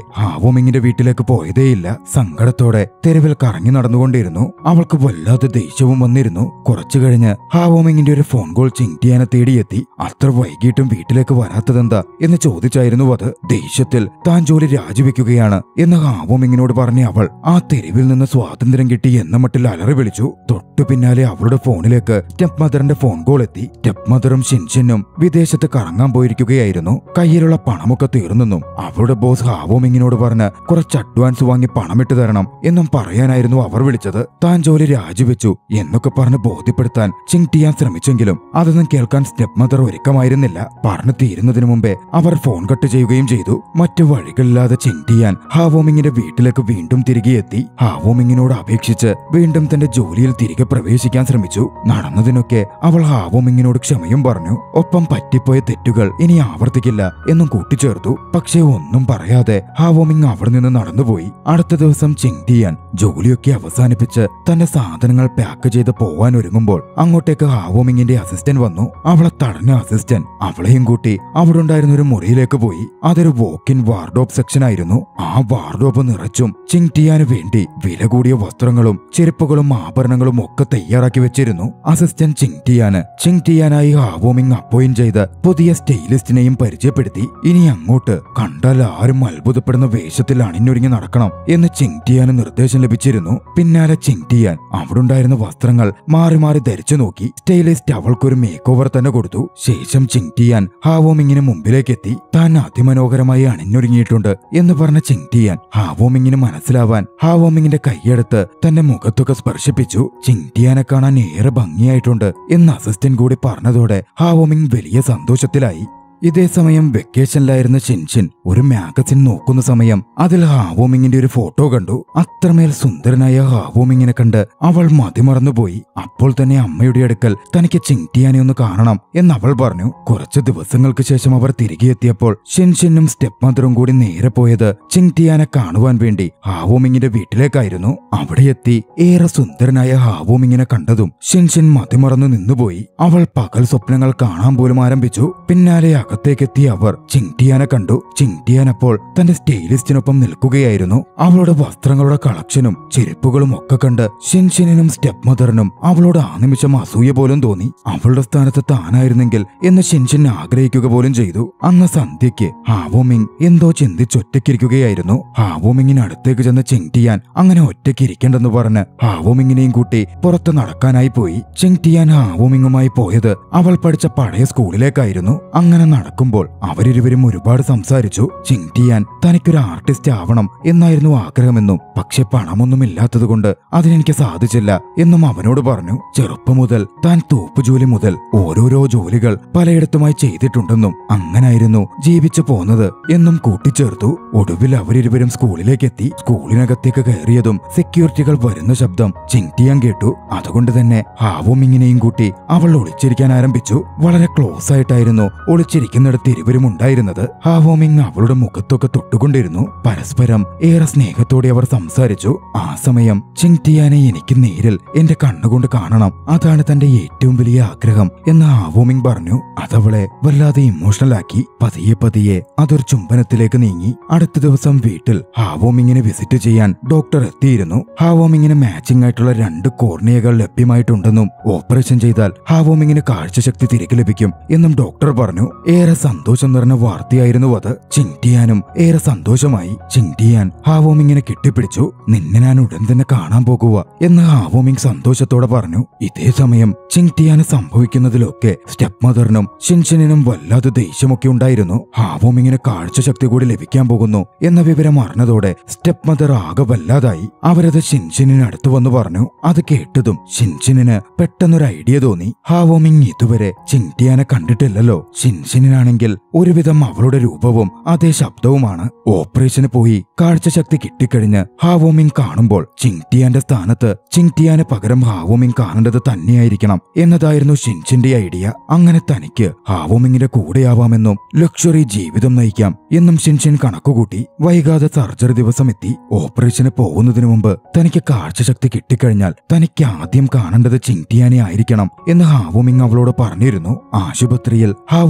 ഹാവോമിങ്ങിന്റെ വീട്ടിലേക്ക് പോയതേയില്ല സങ്കടത്തോടെ തെരുവിൽ കറങ്ങി നടന്നുകൊണ്ടിരുന്നു അവൾക്ക് വല്ലാത്ത ദേഷ്യവും വന്നിരുന്നു കുറച്ചു കഴിഞ്ഞ് ഹാവോമിങ്ങിന്റെ ഒരു ഫോൺ കോൾ ചിങ്ടിയാനെ തേടിയെത്തി അത്ര വൈകിട്ടും വീട്ടിലേക്ക് വരാത്തതെന്താ എന്ന് ചോദിച്ചായിരുന്നു അത് ദേഷ്യത്തിൽ താൻ ജോലി രാജിവെക്കുകയാണ് എന്ന് ഹാവോമിങ്ങിനോട് പറഞ്ഞ അവൾ ആ തെരുവിൽ നിന്ന് സ്വാതന്ത്ര്യം കിട്ടി എന്ന മട്ടിൽ അലറി വിളിച്ചു തൊട്ടു പിന്നാലെ അവളുടെ ഫോണിലേക്ക് സ്റ്റെപ്പ് മദറിന്റെ ഫോൺ കോൾ എത്തി സ്റ്റെപ്പ് മദറും ഷിൻഷിനും വിദേശത്ത് കറങ്ങാൻ പോയിരിക്കുകയായിരുന്നു കയ്യിലുള്ള പണമൊക്കെ തീർന്നെന്നും അവളുടെ ബോസ് ഹാവോമിങ്ങിനോട് പറഞ്ഞ് കുറച്ച് അഡ്വാൻസ് വാങ്ങി പണമിട്ട് തരണം എന്നും പറയാനായിരുന്നു അവർ വിളിച്ചത് താൻ ജോലി രാജിവെച്ചു എന്നൊക്കെ പറഞ്ഞ് ബോധ്യപ്പെടുത്താൻ ചിങ് ടിയാൻ ശ്രമിച്ചെങ്കിലും അതൊന്നും കേൾക്കാൻ സ്റ്റെപ്പ് മദർ ഒരുക്കമായിരുന്നില്ല പറഞ്ഞു തീരുന്നതിനു മുമ്പേ അവർ ഫോൺ കട്ട് ചെയ്യുകയും ചെയ്തു മറ്റു വഴികളില്ലാതെ ചിങ് ടിയാൻ ഹാവോമിങ്ങിന്റെ വീട്ടിലേക്ക് വീണ്ടും തിരികെ എത്തി ഹാവോമിങ്ങിനോട് അപേക്ഷിച്ച് വീണ്ടും തന്റെ ജോലിയിൽ തിരികെ പ്രവേശിക്കാൻ ശ്രമിച്ചു നടന്നതിനൊക്കെ അവൾ ഹാവോമിങ്ങിനോട് ക്ഷമയും പറഞ്ഞു ഒപ്പം പറ്റിപ്പോയ തെറ്റുകൾ ഇനി ആവർത്തിക്കില്ല എന്നും കൂട്ടിച്ചേർത്തു പക്ഷേ ഒന്നും പറയാതെ ഹാവോമിങ് അവിടെ നിന്ന് നടന്നുപോയി അടുത്ത ദിവസം ചിങ്ടിയാൻ ജോലിയൊക്കെ അവസാനിപ്പിച്ച് തന്റെ സാധനങ്ങൾ പാക്ക് ചെയ്ത് പോവാൻ ഒരുങ്ങുമ്പോൾ അങ്ങോട്ടേക്ക് ഹാവോമിങ്ങിന്റെ അസിസ്റ്റന്റ് വന്നു അവളെ തടഞ്ഞ അസിസ്റ്റന്റ് അവളെയും കൂട്ടി അവിടെ ഉണ്ടായിരുന്ന ഒരു മുറിയിലേക്ക് പോയി അതൊരു വോക്കിൻ വാർഡോപ്പ് സെക്ഷൻ ആയിരുന്നു ആ വാർഡോപ്പ് നിറച്ചും ചിങ്ടിയാന് വേണ്ടി വില കൂടിയ വസ്ത്രങ്ങളും ചെരുപ്പുകളും ആഭരണങ്ങളും ഒക്കെ തയ്യാറാക്കി വെച്ചിരുന്നു അസിസ്റ്റന്റ് ചിങ്ടിയാന് ചിങ്ടിയാനായി ഹാവോമിങ് അപ്പോയിന്റ് ചെയ്ത് പുതിയ സ്റ്റൈലിസ്റ്റിനെയും പരിചയപ്പെടുത്തി ഇനി അങ്ങോട്ട് കണ്ടാൽ ആരും അത്ഭുതപ്പെടുന്ന വേഷത്തിൽ അണിഞ്ഞൊരുങ്ങി നടക്കണം എന്ന് ചിങ്ടിയാന് നിർദ്ദേശം ലഭിച്ചിരുന്നു പിന്നാലെ ചിങ്ടിയാൻ അവിടെ ഉണ്ടായിരുന്ന വസ്ത്രങ്ങൾ മാറി മാറി ധരിച്ചു നോക്കി സ്റ്റൈലിസ്റ്റ് അവൾക്കൊരു മേക്ക് ഓവർ തന്നെ കൊടുത്തു ശേഷം ചിങ്ടിയാൻ ഹാവോമിങ്ങിന് മുമ്പിലേക്ക് എത്തി താൻ അതിമനോഹരമായി അണിഞ്ഞൊരുങ്ങിയിട്ടുണ്ട് എന്ന് പറഞ്ഞ ചിങ്ടിയാൻ ഹാവോമിങ്ങിന് മനസ്സിലാവാൻ ഹാവോമിങ്ങിന്റെ കൈയെടുത്ത് തന്റെ മുഖത്തൊക്കെ സ്പർശിപ്പിച്ചു ചിങ്ടിയാനെ കാണാൻ ഏറെ ഭംഗിയായിട്ടുണ്ട് എന്ന് അസിസ്റ്റന്റ് കൂടി പറഞ്ഞതോടെ ഹാവോമിങ് വലിയ സന്തോഷത്തിലായി ഇതേ സമയം വെക്കേഷനിലായിരുന്ന ഷിൻഷിൻ ഒരു മാഗസിൻ നോക്കുന്ന സമയം അതിൽ ഹാവോമിങ്ങിന്റെ ഒരു ഫോട്ടോ കണ്ടു അത്രമേൽ സുന്ദരനായ ഹാവോമിങ്ങിനെ കണ്ട് അവൾ മതിമറന്നുപോയി അപ്പോൾ തന്നെ അമ്മയുടെ അടുക്കൽ തനിക്ക് ചിങ്ടിയാനെ ഒന്ന് കാണണം എന്ന് അവൾ പറഞ്ഞു കുറച്ച് ദിവസങ്ങൾക്ക് ശേഷം അവർ തിരികെ എത്തിയപ്പോൾ ഷിൻഷിനും സ്റ്റെപ്പ് മദറും കൂടി നേരെ പോയത് ചിങ്ടിയാനെ കാണുവാൻ വേണ്ടി ഹാവോമിങ്ങിന്റെ വീട്ടിലേക്കായിരുന്നു അവിടെ എത്തി ഏറെ സുന്ദരനായ ഹാവോമിങ്ങിനെ കണ്ടതും ഷിൻഷിൻ മതിമറന്നു നിന്നുപോയി അവൾ പകൽ സ്വപ്നങ്ങൾ കാണാൻ പോലും ആരംഭിച്ചു പിന്നാലെ അകത്തേക്കെത്തിയ അവർ ചിങ്ടിയാനെ കണ്ടു ചിങ്ടിയാൻ അപ്പോൾ തന്റെ സ്റ്റൈലിസ്റ്റിനൊപ്പം നിൽക്കുകയായിരുന്നു അവളുടെ വസ്ത്രങ്ങളുടെ കളക്ഷനും ചെരുപ്പുകളും ഒക്കെ കണ്ട് ഷിൻഷിനും സ്റ്റെപ്പ് മദറിനും അവളോട് ആ നിമിഷം അസൂയ പോലും തോന്നി അവളുടെ സ്ഥാനത്ത് താനായിരുന്നെങ്കിൽ എന്ന് ഷിൻഷിൻ ആഗ്രഹിക്കുക പോലും ചെയ്തു അന്ന് സന്ധ്യയ്ക്ക് ഹാവോമിങ് എന്തോ ചിന്തിച്ചൊറ്റയ്ക്കിരിക്കുകയായിരുന്നു ഹാവോമിങ്ങിന് അടുത്തേക്ക് ചെന്ന് ചിങ്ടിയാൻ അങ്ങനെ ഒറ്റയ്ക്ക് ഇരിക്കേണ്ടെന്ന് പറഞ്ഞ് ഹാവോമിങ്ങിനെയും കൂട്ടി പുറത്ത് നടക്കാനായി പോയി ചിങ്ടിയാൻ ഹാവോമിങ്ങുമായി പോയത് അവൾ പഠിച്ച പഴയ സ്കൂളിലേക്കായിരുന്നു അങ്ങനെ നടക്കുമ്പോൾ അവരിരുവരും ഒരുപാട് സംസാരിച്ചു ചിങ്ടിയാൻ തനിക്കൊരു ആർട്ടിസ്റ്റ് ആവണം എന്നായിരുന്നു ആഗ്രഹമെന്നും പക്ഷെ പണമൊന്നുമില്ലാത്തതുകൊണ്ട് അതിനെനിക്ക് സാധിച്ചില്ല എന്നും അവനോട് പറഞ്ഞു ചെറുപ്പം മുതൽ താൻ തൂപ്പുജോലി മുതൽ ഓരോരോ ജോലികൾ പലയിടത്തുമായി ചെയ്തിട്ടുണ്ടെന്നും അങ്ങനായിരുന്നു ജീവിച്ചു പോന്നത് എന്നും കൂട്ടിച്ചേർത്തു ഒടുവിൽ അവരിരുവരും സ്കൂളിലേക്ക് എത്തി സ്കൂളിനകത്തേക്ക് കയറിയതും സെക്യൂരിറ്റികൾ വരുന്ന ശബ്ദം ചിങ്ടിയാൻ കേട്ടു അതുകൊണ്ട് തന്നെ ഹാവോമിങ്ങിനെയും കൂട്ടി അവൾ ഒളിച്ചിരിക്കാൻ ആരംഭിച്ചു വളരെ ക്ലോസ് ആയിട്ടായിരുന്നു ഒളിച്ചിരിക്കുന്നിടത്ത് ഇരുവരും ഉണ്ടായിരുന്നത് ഹാവോമിങ് അവളുടെ മുഖത്തൊക്കെ തൊട്ടുകൊണ്ടിരുന്നു പരസ്പരം ഏറെ സ്നേഹത്തോടെ അവർ സംസാരിച്ചു ആ സമയം ചിങ്ടിയാനെ എനിക്ക് നേരിൽ എന്റെ കണ്ണുകൊണ്ട് കാണണം അതാണ് തന്റെ ഏറ്റവും വലിയ ആഗ്രഹം എന്ന് ഹാവോമിങ് പറഞ്ഞു അതവളെ വല്ലാതെ ഇമോഷണൽ ആക്കി പതിയെ പതിയെ അതൊരു ചുംബനത്തിലേക്ക് നീങ്ങി അടുത്ത ദിവസം വീട്ടിൽ ഹാവോമിങ്ങിനെ വിസിറ്റ് ചെയ്യാൻ ഡോക്ടർ എത്തിയിരുന്നു ഹാവോമിങ്ങിന് മാച്ചിങ് ആയിട്ടുള്ള രണ്ട് കോർണിയകൾ ലഭ്യമായിട്ടുണ്ടെന്നും ഓപ്പറേഷൻ ചെയ്താൽ ഹാവോമിങ്ങിന് കാഴ്ചശക്തി തിരികെ ലഭിക്കും എന്നും ഡോക്ടർ പറഞ്ഞു ഏറെ സന്തോഷം നിറഞ്ഞ വാർത്തയായിരുന്നു അത് ചിങ്ടിയാനും ഏറെ സന്തോഷമായി ചിങ്ടിയാൻ ഹാവോമിങ്ങിനെ കെട്ടിപ്പിടിച്ചു നിന്നെ ഞാൻ ഉടൻ തന്നെ കാണാൻ പോകുക എന്ന് ഹാവോമിങ് സന്തോഷത്തോടെ പറഞ്ഞു ഇതേ സമയം ചിങ്ടിയാന് സംഭവിക്കുന്നതിലൊക്കെ സ്റ്റെപ്പ് മദറിനും ഷിൻഷിനും വല്ലാതെ ദേഷ്യമൊക്കെ ഉണ്ടായിരുന്നു ഹാവോമിങ്ങിന് കാഴ്ചശക്തി കൂടി ലഭിക്കാൻ പോകുന്നു എന്ന വിവരം അറിഞ്ഞതോടെ സ്റ്റെപ്പ് മദർ ആകെ വല്ലാതായി അവരത് ഷിൻഷിനിന് അടുത്ത് വന്നു പറഞ്ഞു അത് കേട്ടതും ഷിൻഷിന് പെട്ടെന്നൊരു ഐഡിയ തോന്നി ഹാവോമിങ് ഇതുവരെ ചിങ്ടിയാനെ കണ്ടിട്ടില്ലല്ലോ ഷിൻഷിനാണെങ്കിൽ ഒരുവിധം അവളുടെ രൂപവും അതേ ശബ്ദവുമാണ് ഓപ്പറേഷന് പോയി കാഴ്ചശക്തി കിട്ടിക്കഴിഞ്ഞ് ഹാവോമിങ് കാണുമ്പോൾ ചിങ്ടിയാന്റെ സ്ഥാനത്ത് ചിങ്ടിയാന് പകരം ഹാവോമിങ് കാണേണ്ടത് തന്നെയായിരിക്കണം എന്നതായിരുന്നു ഷിൻഷിന്റെ ഐഡിയ അങ്ങനെ തനിക്ക് ഹാവോമിങ്ങിന്റെ കൂടെയാവാമെന്നും ലക്ഷറി ജീവിതം നയിക്കാം എന്നും ഷിൻഷിൻ കണക്കുകൂട്ടി വൈകാതെ സർജറി ദിവസം എത്തി ഓപ്പറേഷന് പോകുന്നതിനു മുമ്പ് തനിക്ക് കാഴ്ചശക്തി കിട്ടിക്കഴിഞ്ഞാൽ തനിക്ക് ആദ്യം കാണേണ്ടത് ചിങ്ടിയാനെ ആയിരിക്കണം എന്ന് ഹാവോമിങ് അവളോട് പറഞ്ഞിരുന്നു ആശുപത്രിയിൽ ഹാവോമിങ്ങിന്റെ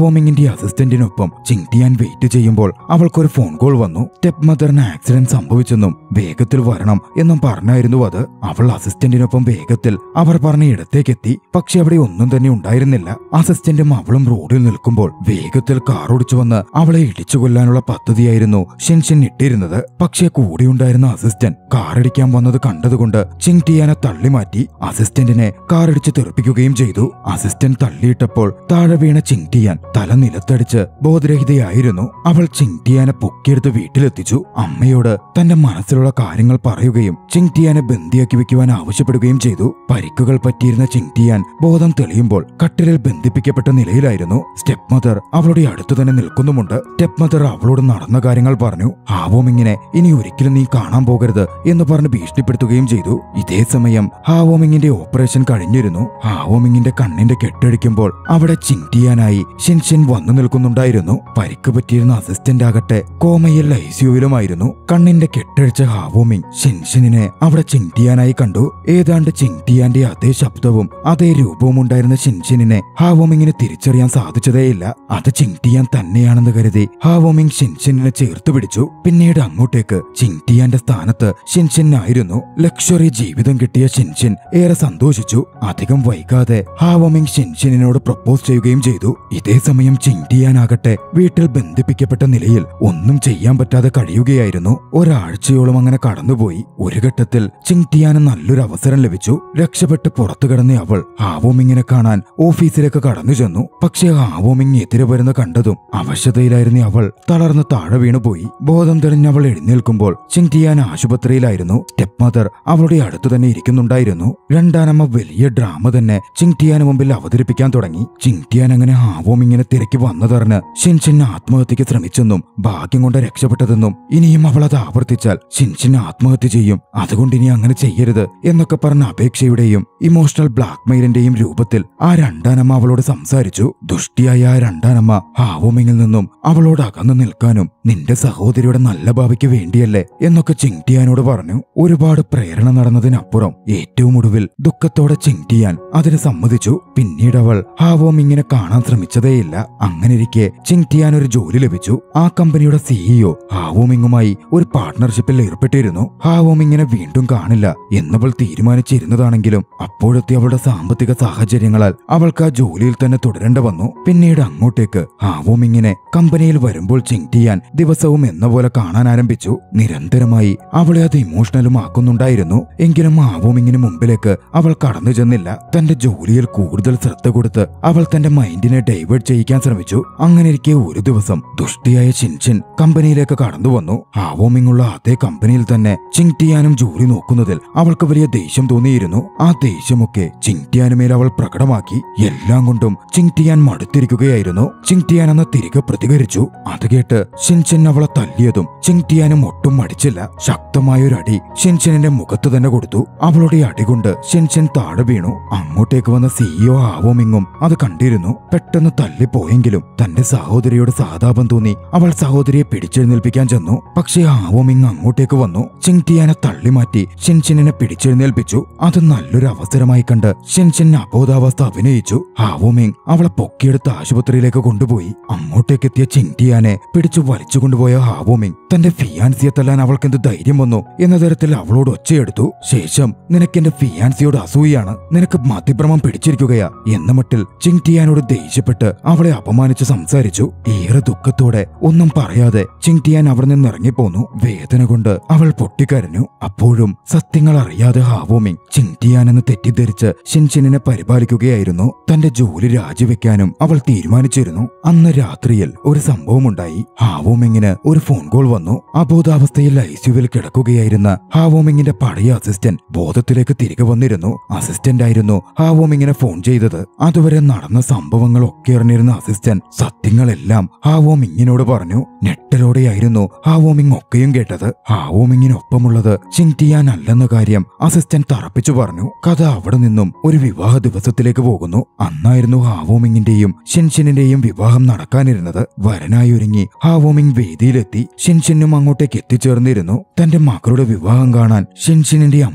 തന്റെ അസിസ്റ്റന്റിനൊപ്പം ചിങ്ടിയാൻ വെയിറ്റ് ചെയ്യുമ്പോൾ അവൾക്കൊരു ഫോൺ കോൾ വന്നു സ്റ്റെപ്പ് മദറിന് ആക്സിഡന്റ് സംഭവിച്ചെന്നും വേഗത്തിൽ വരണം എന്നും പറഞ്ഞായിരുന്നു അത് അവൾ അസിസ്റ്റന്റിനൊപ്പം വേഗത്തിൽ അവർ പറഞ്ഞ ഇടത്തേക്കെത്തി പക്ഷെ അവിടെ ഒന്നും തന്നെ ഉണ്ടായിരുന്നില്ല അസിസ്റ്റന്റും അവളും റോഡിൽ നിൽക്കുമ്പോൾ വേഗത്തിൽ കാർ ഓടിച്ചു വന്ന് അവളെ ഇടിച്ചു കൊല്ലാനുള്ള പദ്ധതിയായിരുന്നു ഷിൻഷിൻ ഇട്ടിരുന്നത് പക്ഷേ കൂടെയുണ്ടായിരുന്ന അസിസ്റ്റന്റ് കാറിടിക്കാൻ വന്നത് കണ്ടതുകൊണ്ട് ചിങ് ടിയാനെ തള്ളി മാറ്റി അസിസ്റ്റന്റിനെ കാറിടിച്ച് തെറിപ്പിക്കുകയും ചെയ്തു അസിസ്റ്റന്റ് തള്ളിയിട്ടപ്പോൾ താഴെ വീണ ചിങ് ടിയാൻ തല നിലത്തടിച്ച് ബോധരഹിതയായിരുന്നു അവൾ ചിങ് ടിയാനെ പൊക്കിയെടുത്ത് വീട്ടിലെത്തിച്ചു അമ്മയോട് തന്റെ മനസ്സിലുള്ള കാര്യങ്ങൾ പറയുകയും ചിങ് ടിയാനെ ബന്ദിയാക്കി വെക്കുവാൻ ആവശ്യപ്പെടുകയും ചെയ്തു പരിക്കുകൾ പറ്റിയിരുന്ന ചിങ് ടിയാൻ ബോധം തെളിയുമ്പോൾ കട്ടിലിൽ ബന്ധിപ്പിക്കപ്പെട്ട നിലയിലായിരുന്നു സ്റ്റെപ്പ് മദർ അവളുടെ അടുത്തു തന്നെ നിൽക്കുന്നുമുണ്ട് സ്റ്റെപ്പ് മദർ അവളോട് നടന്ന കാര്യങ്ങൾ പറഞ്ഞു ഹാവോമിങ്ങിനെ ഇനി ഒരിക്കലും നീ കാണാൻ പോകരുത് എന്ന് പറഞ്ഞ് ഭീഷണിപ്പെടുത്തുകയും ചെയ്തു ഇതേ സമയം ഹാവോമിങ്ങിന്റെ ഓപ്പറേഷൻ കഴിഞ്ഞിരുന്നു ഹാവോമിങ്ങിന്റെ കണ്ണിന്റെ കെട്ടടിക്കുമ്പോൾ അവിടെ ചിങ്ടിയാനായി ഷിൻഷിൻ വന്നു നിൽക്കുന്നുണ്ടായിരുന്നു പരിക്ക് പറ്റിയിരുന്ന അസിസ്റ്റന്റ് ആകട്ടെ കോമയിൽ ഐസിയുവിലുമായിരുന്നു കണ്ണിന്റെ കെട്ടഴിച്ച ഹാവോമിങ് ഷിൻഷിനെ അവിടെ ചിങ്ടിയാനായി കണ്ടു ഏതാണ്ട് ചിങ്ടിയാന്റെ അതേ ശബ്ദവും അതേ രൂപവും ഉണ്ടായിരുന്ന ഷിൻഷിനെ ഹാവോമിങ്ങിന് തിരിച്ചറിയാൻ സാധിച്ചതേയില്ല അത് ചിങ്ടിയാൻ തന്നെയാണെന്ന് കരുതി ഹാവോമിങ് ഷിൻഷിനെ ചേർത്ത് പിടിച്ചു പിന്നീട് അങ്ങോട്ടേക്ക് ചിങ്ടിയാന്റെ സ്ഥാനത്ത് ഷിൻഷിൻ ആയിരുന്നു ലക്ഷറി ജീവിതം കിട്ടിയ ഷിൻഷിൻ ഏറെ സന്തോഷിച്ചു അധികം വൈകാതെ ഹാവോമിങ് ഷിൻഷിനോട് പ്രപ്പോസ് ചെയ്യുകയും ചെയ്തു ഇതേ സമയം ചിങ്ടിയാനാകട്ടെ വീട്ടിൽ ബന്ധിപ്പിക്കപ്പെട്ട നിലയിൽ ഒന്നും ചെയ്യാൻ പറ്റാതെ കഴിയുകയായിരുന്നു ഒരാഴ്ചയോളം അങ്ങനെ കടന്നുപോയി ഒരു ഘട്ടത്തിൽ ചിങ്ടിയാന് നല്ലൊരു അവസരം ലഭിച്ചു രക്ഷപ്പെട്ട് പുറത്തു കിടന്ന അവൾ ഹാവോമിങ്ങിനെ കാണാൻ ഓഫീസിലേക്ക് കടന്നു ചെന്നു പക്ഷേ ഹാവോമിങ് എതിരെ വരുന്ന കണ്ടതും അവശതയിലായിരുന്ന അവൾ തളർന്ന് താഴെ വീണുപോയി ബോധം തെളിഞ്ഞ് അവൾ എഴുന്നേൽക്കുമ്പോൾ ചിങ്ടിയാൻ ആശുപത്രിയിലായിരുന്നു സ്റ്റെപ്പ് മദർ അവളുടെ അടുത്തു തന്നെ ഇരിക്കുന്നുണ്ടായിരുന്നു രണ്ടാനമ്മ വലിയ ഡ്രാമ തന്നെ ചിങ്ടിയാന് മുമ്പിൽ അവതരിപ്പിക്കാൻ തുടങ്ങി ചിങ്ടിയാൻ അങ്ങനെ ഹാവോമിങ്ങിനെ തിരക്കി വന്നതറിഞ്ഞ് ഷിൻഷിൻ ആത്മഹത്യക്ക് ശ്രമിച്ചെന്നും ഭാഗ്യം കൊണ്ട് രക്ഷപ്പെട്ടതെന്നും ഇനിയും അവൾ അത് ആവർത്തിച്ചാൽ ഷിൻഷിൻ ആത്മഹത്യ ചെയ്യും അതുകൊണ്ട് ഇനി അങ്ങനെ ചെയ്യരുത് എന്നൊക്കെ പറഞ്ഞ അപേക്ഷയുടെയും ഇമോഷണൽ ബ്ലാക്ക്മെയിലിന്റെയും രൂപത്തിൽ ആ രണ്ടാനമ്മ അവളോട് സംസാരിച്ചു ദുഷ്ടിയായ ആ രണ്ടാനമ്മ ഹാവോമിങ്ങിൽ നിന്നും അവളോട് അകന്നു നിൽക്കാനും നിന്റെ സഹോദരിയുടെ നല്ല ഭാവിക്ക് വേണ്ടിയല്ലേ എന്നൊക്കെ ചിങ്ടിയാനോട് പറഞ്ഞു ഒരുപാട് പ്രേരണ നടന്നതിനപ്പുറം ഏറ്റവും ഒടുവിൽ ദുഃഖത്തോടെ ചിങ്ടിയാൻ അതിന് സമ്മതിച്ചു പിന്നീട് അവൾ ഹാവോമിങ്ങിനെ കാണാൻ ശ്രമിച്ചതേയില്ല അങ്ങനെയിരിക്കെ ചിങ്ടിയാൻ ഒരു ജോലി ലഭിച്ചു ആ കമ്പനിയുടെ സിഇഒ ഹാവോമിങ്ങുമായി ഒരു പാർട്ട്ണർഷിപ്പിൽ ഏർപ്പെട്ടിരുന്നു ഹാവോമിങ്ങിനെ വീണ്ടും കാണില്ല എന്നവൾ തീരുമാനിച്ചിരുന്നതാണെങ്കിലും അപ്പോഴത്തെ അവളുടെ സാമ്പത്തിക സാഹചര്യങ്ങളാൽ അവൾക്ക് ആ ജോലിയിൽ തന്നെ തുടരേണ്ട വന്നു പിന്നീട് അങ്ങോട്ടേക്ക് ഹാവോമിങ്ങിനെ കമ്പനിയിൽ വരുമ്പോൾ ചിങ്ടിയാൻ ദിവസവും എന്ന പോലെ കാണാൻ ആരംഭിച്ചു നിരന്തരമായി അവളെ അത് ഇമോഷണലും ആക്കുന്നുണ്ടായിരുന്നു എങ്കിലും ഹാവോമിങ്ങിന് മുമ്പിലേക്ക് അവൾ കടന്നു ചെന്നില്ല തന്റെ ജോലിയിൽ കൂടുതൽ ശ്രദ്ധ കൊടുത്ത് അവൾ തന്റെ മൈൻഡിനെ ഡൈവേർട്ട് ചെയ്യിക്കാൻ ശ്രമിച്ചു അങ്ങനെയിരിക്കെ ഒരു ദിവസം ദുഷ്ടിയായ ചിൻചിൻ കമ്പനിയിലേക്ക് കടന്നു വന്നു ഹാവോമിങ്ങുള്ള അതേ കമ്പനിയിൽ തന്നെ ചിങ്ടിയാനും ജോലി നോക്കുന്നതിൽ അവൾക്ക് വലിയ ദേഷ്യം തോന്നിയിരുന്നു ആ ദേഷ്യമൊക്കെ ചിങ്ടിയാനുമേൽ അവൾ പ്രകടമാക്കി എല്ലാം കൊണ്ടും ചിങ്ടിയാൻ മടുത്തിരിക്കുകയായിരുന്നു ചിങ്ടിയാൻ അന്ന് തിരികെ പ്രതികരിച്ചു അത് കേട്ട് ഷിൻചിൻ അവളെ തല്ലിയതും ചിങ്ടിയാനും ഒട്ടും മടിച്ചില്ല ശക്തമായൊരു അടി ഷിൻചിന്റെ മുഖത്ത് തന്നെ കൊടുത്തു അവളുടെ അടി കൊണ്ട് ഷിൻചിൻ താഴെ വീണു അങ്ങോട്ടേക്ക് വന്ന സിഇഒ ആവോമിങ്ങും അത് കണ്ടിരുന്നു പെട്ടെന്ന് തല്ലിപ്പോയെങ്കിലും തന്റെ സഹോദരിയോട് സഹതാപം തോന്നി അവൾ സഹോദരിയെ പിടിച്ചെഴുന്നേൽപ്പിക്കാൻ ചെന്നു പക്ഷേ ആവോമിങ് അങ്ങോട്ടേക്ക് വന്നു ചിങ്ടിയാനെ തള്ളിമാറ്റി ഷിൻചിനെ പിടിച്ചെഴുന്നേൽപ്പിച്ചു അത് നല്ലൊരു അവസരമായി കണ്ട് ഷിൻചിൻ അബോധാവസ്ഥ അഭിനയിച്ചു ആവോമിങ് അവളെ പൊക്കിയെടുത്ത് ആശുപത്രിയിലേക്ക് കൊണ്ടുപോയി അങ്ങോട്ടേക്ക് എത്തിയ ചിങ്ടിയാനെ പിടിച്ചു വലിച്ചു കൊണ്ടുപോയ ഹാവോമിങ് തന്റെ ഫിയാൻസിയെ തല്ലാൻ അവൾക്ക് എന്ത് ധൈര്യം വന്നു എന്ന തരത്തിൽ അവളോട് ഒച്ചയെടുത്തു ശേഷം നിനക്ക് എന്റെ ഫിയാൻസിയോട് അസൂയാണ് നിനക്ക് മതിഭ്രമം പിടിച്ചിരിക്കുകയാ എന്ന മട്ടിൽ ചിങ്ടിയാനോട് ദേഷ്യപ്പെട്ട് അവളെ അപമാനിച്ച് സംസാരിച്ചു ഏറെ ദുഃഖത്തോടെ ഒന്നും പറയാതെ ചിങ്ടിയാൻ അവിടെ നിന്ന് ഇറങ്ങിപ്പോന്നു വേദന കൊണ്ട് അവൾ പൊട്ടിക്കരഞ്ഞു അപ്പോഴും സത്യങ്ങൾ അറിയാതെ ഹാവോമിങ് ചിങ്ടിയാൻ എന്ന് തെറ്റിദ്ധരിച്ച് ഷിൻഷിനെ പരിപാലിക്കുകയായിരുന്നു തന്റെ ജോലി രാജിവെക്കാനും അവൾ തീരുമാനിച്ചിരുന്നു അന്ന് രാത്രിയിൽ ഒരു സംഭവമുണ്ടായി ഹാവോമിങ്ങിന് ഒരു ഫോൺ കോൾ വന്നു അബോധാവസ്ഥയിൽ ഐസിയുവിൽ കിടക്കുകയായിരുന്ന ഹാവോമിങ്ങിന്റെ പഴയ അസിസ്റ്റന്റ് ബോധത്തിലേക്ക് തിരികെ വന്നിരുന്നു അസിസ്റ്റന്റ് ആയിരുന്നു ഹാവോമിങ്ങിനെ ഫോൺ ചെയ്തത് അതുവരെ നടന്ന സംഭവങ്ങളൊക്കെ അറിഞ്ഞിരുന്ന അസിസ്റ്റന്റ് സത്യങ്ങളെല്ലാം ഹാവോമിങ്ങിനോട് പറഞ്ഞു ഞെട്ടലോടെയായിരുന്നു ഹാവോമിങ് ഒക്കെയും കേട്ടത് ഹാവോമിങ്ങിനൊപ്പമുള്ളത് ചിങ്ടിയാൻ അല്ലെന്ന കാര്യം അസിസ്റ്റന്റ് തറപ്പിച്ചു പറഞ്ഞു കഥ അവിടെ നിന്നും ഒരു വിവാഹ ദിവസത്തിലേക്ക് പോകുന്നു അന്നായിരുന്നു ഹാവോമിങ്ങിന്റെയും ഷിൻഷിനിന്റെയും വിവാഹം നടക്കാനിരുന്നത് വരനായി ഒരുങ്ങി ഹാവോമിങ് വേദിയിലെത്തി ഷിൻഷിനും അങ്ങോട്ടേക്ക് എത്തിച്ചേർന്നിരുന്നു തന്റെ മക്കളുടെ വിവാഹം കാണാൻ ഷിൻഷിനിന്റെ അമ്മയും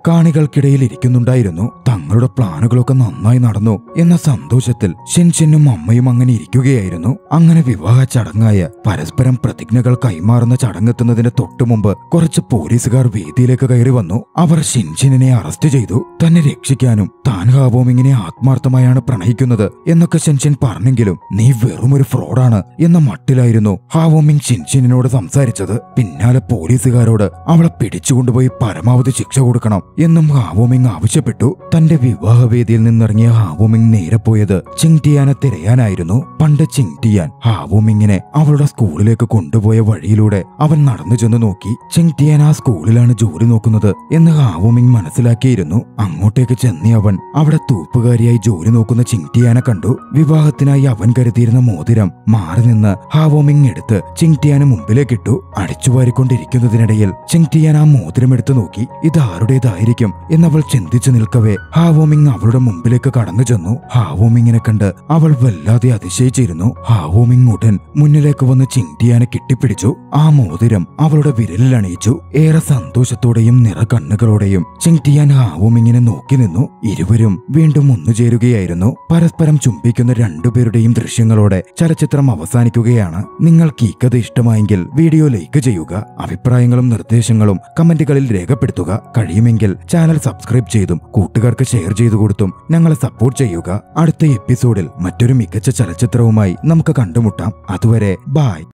കാണികൾക്കിടയിൽ ഇരിക്കുന്നുണ്ടായിരുന്നു തങ്ങളുടെ പ്ലാനുകളൊക്കെ നന്നായി നടന്നു എന്ന സന്തോഷത്തിൽ ഷിൻഷിനും അമ്മയും അങ്ങനെ ഇരിക്കുകയായിരുന്നു അങ്ങനെ വിവാഹ ചടങ്ങായ പരസ്പരം പ്രതിജ്ഞകൾ കൈമാറുന്ന ചടങ്ങെത്തുന്നതിന് തൊട്ടു മുമ്പ് കുറച്ച് പോലീസുകാർ വേദിയിലേക്ക് കയറി വന്നു അവർ ഷിൻഷിനെ അറസ്റ്റ് ചെയ്തു തന്നെ രക്ഷിക്കാനും താൻ ഹാവോമിങ്ങിനെ ആത്മാർത്ഥമായാണ് പ്രണയിക്കുന്നത് എന്നൊക്കെ ഷിൻഷിൻ പറഞ്ഞെങ്കിലും നീ വെറുമൊരു ഫ്രോഡാണ് എന്ന മട്ടിലായിരുന്നു ഹാവോമിങ് ഷിൻഷിനോട് സംസാരിച്ചത് പിന്നാലെ പോലീസുകാരോട് അവളെ പിടിച്ചുകൊണ്ടുപോയി പരമാവധി ശിക്ഷ കൊടുക്കണം എന്നും ഹാവോമിങ് ആവശ്യപ്പെട്ടു തന്റെ വിവാഹവേദിയിൽ നിന്നിറങ്ങിയ ഹാവോമിങ് നേരെ പോയത് ചിങ്ടിയാനെ തിരയാനായിരുന്നു പണ്ട് ചിങ്ടിയാൻ ഹാവോമിങ്ങിനെ അവളുടെ സ്കൂളിലേക്ക് കൊണ്ടുപോയ വഴിയിലൂടെ അവൻ നടന്നു ചെന്ന് നോക്കി ചിങ്ടിയാൻ ആ സ്കൂളിലാണ് ജോലി നോക്കുന്നത് എന്ന് ഹാവോമിങ് മനസ്സിലാക്കിയിരുന്നു അങ്ങോട്ടേക്ക് ചെന്നി അവൻ അവിടെ തൂപ്പുകാരിയായി ജോലി നോക്കുന്ന ചിങ്ടിയാനെ കണ്ടു വിവാഹത്തിനായി അവൻ കരുതിയിരുന്ന മോതിരം മാറി നിന്ന് ഹാവോമിങ് എടുത്ത് ചിങ്ടിയാന് മുമ്പിലേക്കിട്ടു അടിച്ചുവാരിക്കൊണ്ടിരിക്കുന്നതിനിടയിൽ ചിങ്ടിയാൻ ആ മോതിരം എടുത്തു നോക്കി ഇത് ആരുടേതായിരിക്കും എന്നവൾ ചിന്തിച്ചു നിൽക്കവേ ഹാവോമിങ് അവളുടെ മുമ്പിലേക്ക് കടന്നു ചെന്നു ഹാവോമിങ്ങിനെ കണ്ട് അവൾ വല്ലാതെ അതിശയിച്ചിരുന്നു ഹാവോമിങ് ഉടൻ മുന്നിലേക്ക് വന്ന് ചിങ്ടിയാനെ കെട്ടിപ്പിടിച്ചു ആ മോതിരം അവളുടെ വിരലിൽ അണിയിച്ചു ഏറെ സന്തോഷത്തോടെയും നിറ കണ്ണുകളോടെയും ചിങ്ടിയാൻ ഹാവോമിങ്ങിനെ നോക്കി നിന്നു ഇരുവരും വീണ്ടും ഒന്നുചേരുകയായിരുന്നു പരസ്പരം ചുംബിക്കുന്ന രണ്ടുപേരുടെയും ദൃശ്യങ്ങളോടെ ചലച്ചിത്രം അവസാനിക്കുകയാണ് നിങ്ങൾക്ക് ഈ കഥ ഇഷ്ടമായെങ്കിൽ വീഡിയോ ലൈക്ക് ചെയ്യുക അഭിപ്രായങ്ങളും നിർദ്ദേശങ്ങളും കമന്റുകളിൽ രേഖപ്പെടുത്തുക കഴിയുമെങ്കിൽ ചാനൽ സബ്സ്ക്രൈബ് ചെയ്തും കൂട്ടുകാർക്ക് ഷെയർ ചെയ്തു കൊടുത്തും ഞങ്ങളെ സപ്പോർട്ട് ചെയ്യുക അടുത്ത എപ്പിസോഡിൽ മറ്റൊരു മികച്ച ചലച്ചിത്രവുമായി നമുക്ക് കണ്ടുമുട്ടാം അതുവരെ ബായ്